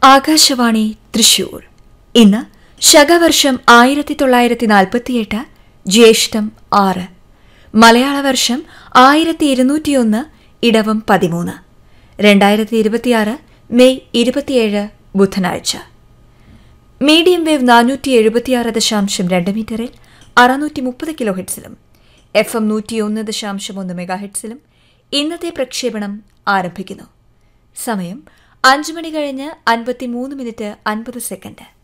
ആകാശവാണി തൃശൂർ ഇന്ന് ശകവർഷം ആയിരത്തി തൊള്ളായിരത്തി നാൽപ്പത്തിയെട്ട് ജ്യേഷ്ഠം ആറ് മലയാള വർഷം ആയിരത്തി ഇരുന്നൂറ്റിയൊന്ന് ഇടവം പതിമൂന്ന് രണ്ടായിരത്തി ഇരുപത്തിയാറ് മെയ് ഇരുപത്തിയേഴ് ബുധനാഴ്ച മീഡിയം വേവ് നാനൂറ്റി എഴുപത്തിയാറ് ദശാംശം രണ്ട് മീറ്ററിൽ അറുന്നൂറ്റി മുപ്പത് കിലോ ഹെഡ്സിലും എഫ് എം നൂറ്റിയൊന്ന് ദശാംശം ഒന്ന് മെഗാ ഹെഡ്സിലും ഇന്നത്തെ പ്രക്ഷേപണം ആരംഭിക്കുന്നു സമയം അഞ്ച് മണി കഴിഞ്ഞ് അൻപത്തിമൂന്ന് മിനിറ്റ് അൻപത് സെക്കൻഡ്